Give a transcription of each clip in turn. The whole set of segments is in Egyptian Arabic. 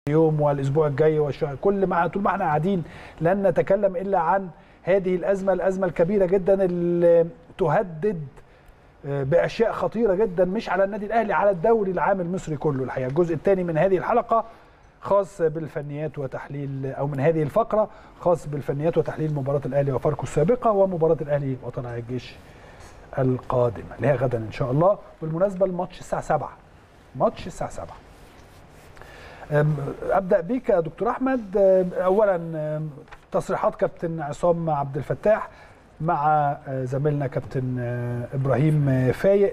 يوم والاسبوع الجاي والشهر كل ما طول ما احنا قاعدين لن نتكلم الا عن هذه الازمه الازمه الكبيره جدا اللي تهدد باشياء خطيره جدا مش على النادي الاهلي على الدوري العام المصري كله الحقيقه الجزء الثاني من هذه الحلقه خاص بالفنيات وتحليل او من هذه الفقره خاص بالفنيات وتحليل مباراه الاهلي وفاركو السابقه ومباراه الاهلي وطلائع الجيش القادمه اللي هي غدا ان شاء الله بالمناسبه الماتش الساعه 7 ماتش الساعه 7 ابدا بيك يا دكتور احمد اولا تصريحات كابتن عصام عبد الفتاح مع زميلنا كابتن ابراهيم فايق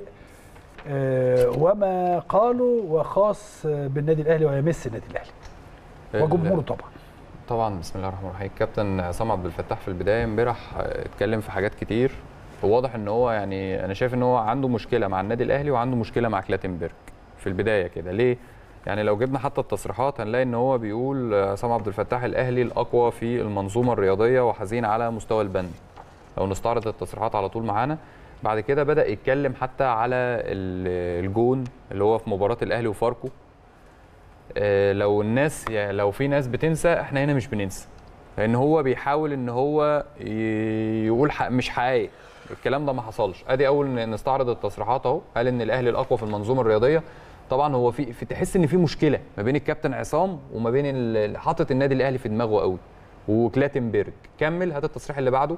وما قالوا وخاص بالنادي الاهلي ويمس النادي الاهلي وجمهوره طبعا طبعا بسم الله الرحمن الرحيم كابتن عصام عبد الفتاح في البدايه امبارح اتكلم في حاجات كتير وواضح ان هو يعني انا شايف ان هو عنده مشكله مع النادي الاهلي وعنده مشكله مع كلاتنبرج في البدايه كده ليه يعني لو جبنا حتى التصريحات هنلاقي ان هو بيقول عصام عبد الفتاح الاهلي الاقوى في المنظومه الرياضيه وحزين على مستوى البند لو نستعرض التصريحات على طول معانا بعد كده بدا يتكلم حتى على الجون اللي هو في مباراه الاهلي وفاركو لو الناس يعني لو في ناس بتنسى احنا هنا مش بننسى لان هو بيحاول ان هو يقول حق مش حقائق الكلام ده ما حصلش ادي اول نستعرض التصريحات اهو قال ان الاهلي الاقوى في المنظومه الرياضيه طبعا هو في, في تحس ان في مشكله ما بين الكابتن عصام وما بين اللي حاطط النادي الاهلي في دماغه قوي وكلاتنبرج كمل هات التصريح اللي بعده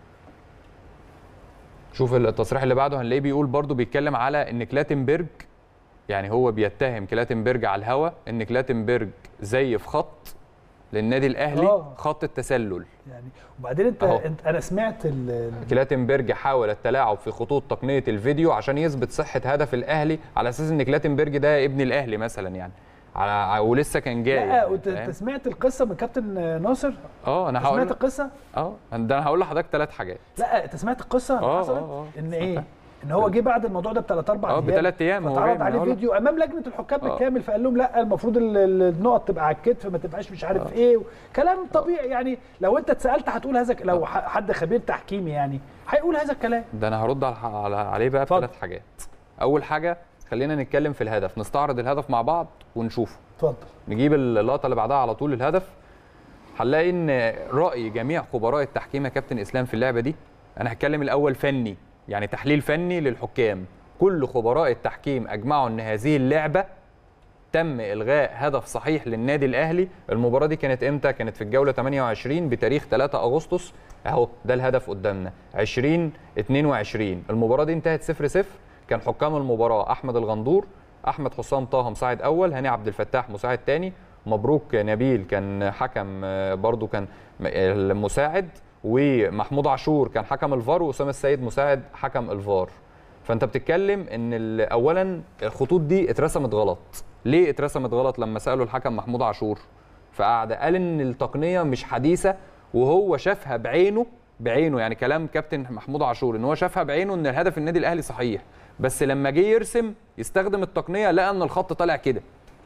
شوف التصريح اللي بعده هنلاقيه بيقول برضو بيتكلم على ان كلاتنبرج يعني هو بيتهم كلاتنبرج على الهوا ان كلاتنبرج زي في خط للنادي الاهلي أوه. خط التسلل يعني وبعدين انت, أوه. انت انا سمعت كلاتنبرج حاول التلاعب في خطوط تقنيه الفيديو عشان يثبت صحه هدف الاهلي على اساس ان كلاتنبرج ده ابن الاهلي مثلا يعني على ولسه كان جاي لا وانت يعني سمعت القصه من كابتن ناصر اه انا هقول سمعت القصه اه ده انا هقول لحضرتك ثلاث حاجات لا انت سمعت القصه اه اه اه ان ايه ان هو جه بعد الموضوع ده بثلاث اربع ايام اه بثلاث ايام هو اتعرض عليه فيديو امام لجنه الحكام بالكامل فقال لهم لا المفروض النقط تبقى على الكتف ما تبقاش مش عارف أوه. ايه كلام طبيعي يعني لو انت اتسالت هتقول هذا لو حد خبير تحكيمي يعني هيقول هذا الكلام ده انا هرد على عليه بقى بثلاث حاجات اول حاجه خلينا نتكلم في الهدف نستعرض الهدف مع بعض ونشوفه اتفضل نجيب اللقطه اللي بعدها على طول الهدف هنلاقي ان راي جميع خبراء التحكيم يا كابتن اسلام في اللعبه دي انا هتكلم الاول فني يعني تحليل فني للحكام كل خبراء التحكيم اجمعوا ان هذه اللعبه تم الغاء هدف صحيح للنادي الاهلي المباراه دي كانت امتى كانت في الجوله 28 بتاريخ 3 اغسطس اهو ده الهدف قدامنا 20 22 المباراه دي انتهت 0 0 كان حكام المباراه احمد الغندور احمد حسام طه مساعد اول هاني عبد الفتاح مساعد ثاني مبروك نبيل كان حكم برضو كان المساعد ومحمود عاشور كان حكم الفار واسامه السيد مساعد حكم الفار فانت بتتكلم ان اولا الخطوط دي اترسمت غلط ليه اترسمت غلط لما سالوا الحكم محمود عاشور فقعد قال ان التقنيه مش حديثه وهو شافها بعينه بعينه يعني كلام كابتن محمود عاشور ان هو شافها بعينه ان الهدف النادي الاهلي صحيح بس لما جه يرسم يستخدم التقنيه لقى ان الخط طالع كده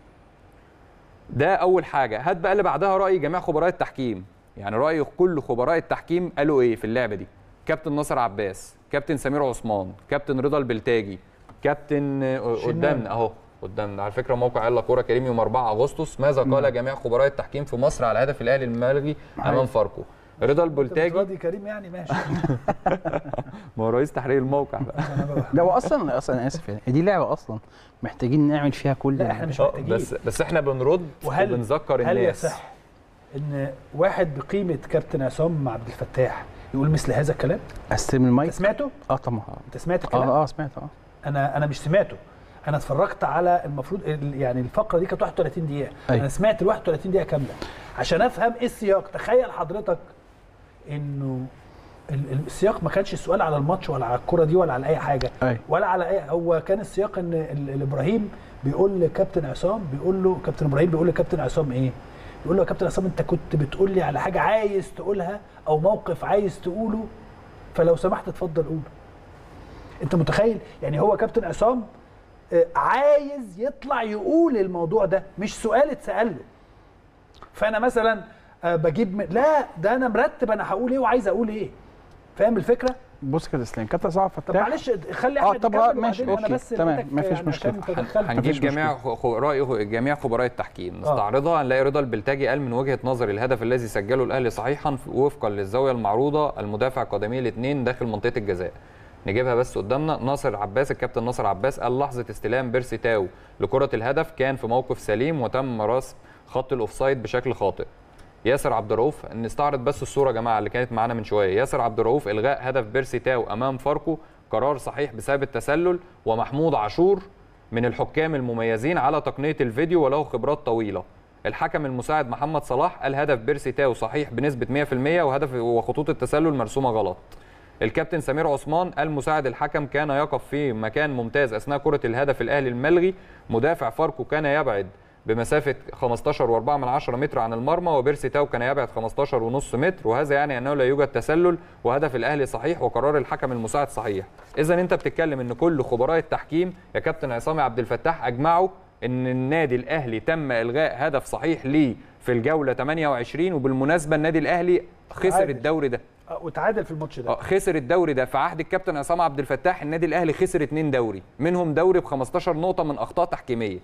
ده اول حاجه هات بقى اللي بعدها راي جميع خبراء التحكيم يعني راي كل خبراء التحكيم قالوا ايه في اللعبه دي كابتن ناصر عباس كابتن سمير عثمان كابتن رضا البلتاجي كابتن قدامنا اهو قدامنا على فكره موقع يلا كوره كريم يوم 4 اغسطس ماذا قال جميع خبراء التحكيم في مصر على هدف الاهلي الملغي امام فاركو رضا البلتاجي راضي كريم يعني ماشي ما هو رئيس تحرير الموقع بقى ده هو اصلا اصلا انا اسف يعني دي لعبه اصلا محتاجين نعمل فيها كل لا احنا مش محتاجين بس بس احنا بنرد وهل وبنذكر هل الناس يصح ان واحد بقيمه كابتن عصام عبد الفتاح يقول مثل هذا الكلام؟ استلم المايك انت سمعته؟ اه طبعا انت سمعت الكلام؟ اه اه سمعت اه انا انا مش سمعته انا اتفرجت على المفروض يعني الفقره دي كانت 31 دقيقه أي. انا سمعت ال 31 دقيقه كامله عشان افهم ايه السياق تخيل حضرتك انه ال- ال- السياق ما كانش السؤال على الماتش ولا على الكره دي ولا على اي حاجه أي. ولا على اي هو كان السياق ان ال- ال- ابراهيم بيقول لكابتن عصام بيقول له كابتن ابراهيم بيقول لكابتن عصام ايه بيقول له يا كابتن عصام انت كنت بتقول لي على حاجه عايز تقولها او موقف عايز تقوله فلو سمحت اتفضل قول انت متخيل يعني هو كابتن عصام آه، عايز يطلع يقول الموضوع ده مش سؤال اتسال له فانا مثلا آه، بجيب من... لا ده انا مرتب انا هقول ايه وعايز اقول ايه فاهم الفكره بص كده اسلام كابتن صعب طب فتاح معلش خلي آه، احمد طب يكمل ماشي، وبعدين أوكي، انا بس تمام، اديتك مفيش يعني عشان مشكلة. انت دخلت هنجيب مفيش جميع خ- راي جميع خبراء التحكيم نستعرضها هنلاقي رضا البلتاجي قال من وجهه نظري الهدف الذي سجله الاهلي صحيحا وفقا للزاويه المعروضه المدافع قدميه الاثنين داخل منطقه الجزاء نجيبها بس قدامنا ناصر عباس الكابتن ناصر عباس قال لحظه استلام بيرسي تاو لكره الهدف كان في موقف سليم وتم رسم خط الاوفسايد بشكل خاطئ ياسر عبد الرؤوف نستعرض بس الصوره يا جماعه اللي كانت معانا من شويه ياسر عبد الرؤوف الغاء هدف بيرسي تاو امام فاركو قرار صحيح بسبب التسلل ومحمود عاشور من الحكام المميزين على تقنيه الفيديو وله خبرات طويله الحكم المساعد محمد صلاح قال هدف بيرسي تاو صحيح بنسبه 100% وهدف وخطوط التسلل مرسومه غلط الكابتن سمير عثمان قال مساعد الحكم كان يقف في مكان ممتاز اثناء كره الهدف الاهلي الملغي مدافع فاركو كان يبعد بمسافه 15.4 من 10 متر عن المرمى وبيرسي تاو كان يبعد 15.5 متر وهذا يعني انه لا يوجد تسلل وهدف الاهلي صحيح وقرار الحكم المساعد صحيح اذا انت بتتكلم ان كل خبراء التحكيم يا كابتن عصام عبد الفتاح اجمعوا ان النادي الاهلي تم الغاء هدف صحيح ليه في الجوله 28 وبالمناسبه النادي الاهلي خسر عادل. الدوري ده آه، وتعادل في الماتش ده اه خسر الدوري ده في عهد الكابتن عصام عبد الفتاح النادي الاهلي خسر اتنين دوري منهم دوري ب 15 نقطه من اخطاء تحكيميه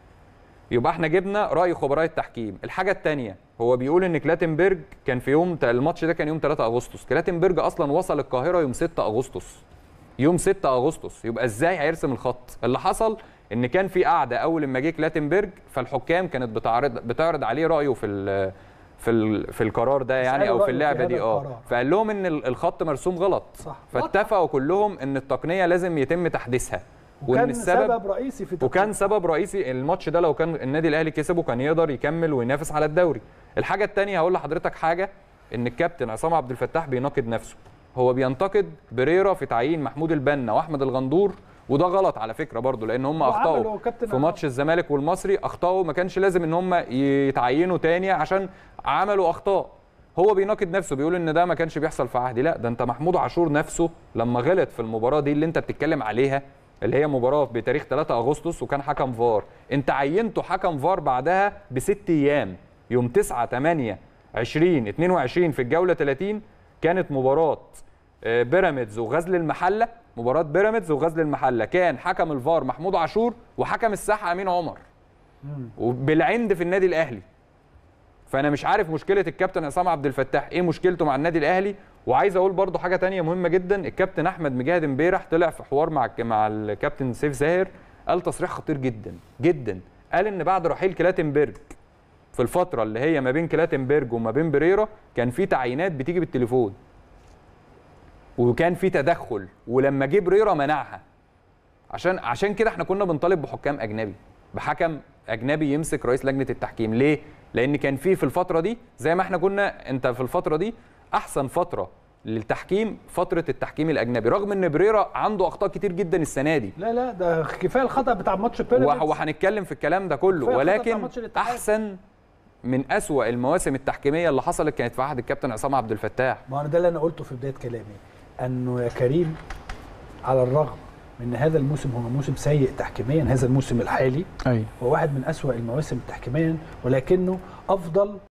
يبقى احنا جبنا راي خبراء التحكيم الحاجه الثانيه هو بيقول ان كلاتنبرج كان في يوم الماتش ده كان يوم 3 اغسطس كلاتنبرج اصلا وصل القاهره يوم 6 اغسطس يوم 6 اغسطس يبقى ازاي هيرسم الخط اللي حصل ان كان في قعده اول لما جه كلاتنبرج فالحكام كانت بتعرض بتعرض عليه رايه في ال في ال في القرار ده يعني اسأله او رأيه في في اللعبه هذا دي اه القرار. فقال لهم ان ال- الخط مرسوم غلط صح. فاتفقوا كلهم ان التقنيه لازم يتم تحديثها وكان سبب رئيسي في وكان سبب رئيسي الماتش ده لو كان النادي الاهلي كسبه كان يقدر يكمل وينافس على الدوري الحاجه الثانيه هقول لحضرتك حاجه ان الكابتن عصام عبد الفتاح بيناقض نفسه هو بينتقد بريرا في تعيين محمود البنا واحمد الغندور وده غلط على فكره برضو لان هم وعملوا اخطاوا كابتن في ماتش الزمالك والمصري اخطاوا ما كانش لازم ان هم يتعينوا تاني عشان عملوا اخطاء هو بيناقض نفسه بيقول ان ده ما كانش بيحصل في عهدي لا ده انت محمود عاشور نفسه لما غلط في المباراه دي اللي انت بتتكلم عليها اللي هي مباراه بتاريخ 3 اغسطس وكان حكم فار انت عينته حكم فار بعدها بست ايام يوم 9 8 20 22 في الجوله 30 كانت مباراه آه، بيراميدز وغزل المحله مباراه بيراميدز وغزل المحله كان حكم الفار محمود عاشور وحكم الساحه امين عمر وبالعند في النادي الاهلي فانا مش عارف مشكله الكابتن عصام عبد الفتاح ايه مشكلته مع النادي الاهلي وعايز اقول برضو حاجه تانية مهمه جدا الكابتن احمد مجاهد امبارح طلع في حوار مع الك- مع الكابتن سيف زاهر قال تصريح خطير جدا جدا قال ان بعد رحيل كلاتنبرج في الفتره اللي هي ما بين كلاتنبرج وما بين بريرا كان في تعيينات بتيجي بالتليفون وكان في تدخل ولما جه بريرا منعها عشان عشان كده احنا كنا بنطالب بحكام اجنبي بحكم اجنبي يمسك رئيس لجنه التحكيم ليه لان كان في في الفتره دي زي ما احنا كنا انت في الفتره دي احسن فتره للتحكيم فتره التحكيم الاجنبي رغم ان بريرا عنده اخطاء كتير جدا السنه دي لا لا ده كفايه الخطا بتاع ماتش بيراميدز وه- وهنتكلم في الكلام ده كله كفاية الخطأ بتاع ولكن ماتش الاتحاد. احسن من أسوأ المواسم التحكيميه اللي حصلت كانت في عهد الكابتن عصام عبد الفتاح ما انا ده اللي انا قلته في بدايه كلامي انه يا كريم على الرغم من ان هذا الموسم هو موسم سيء تحكيميا هذا الموسم الحالي ايوه هو واحد من أسوأ المواسم تحكيميا ولكنه افضل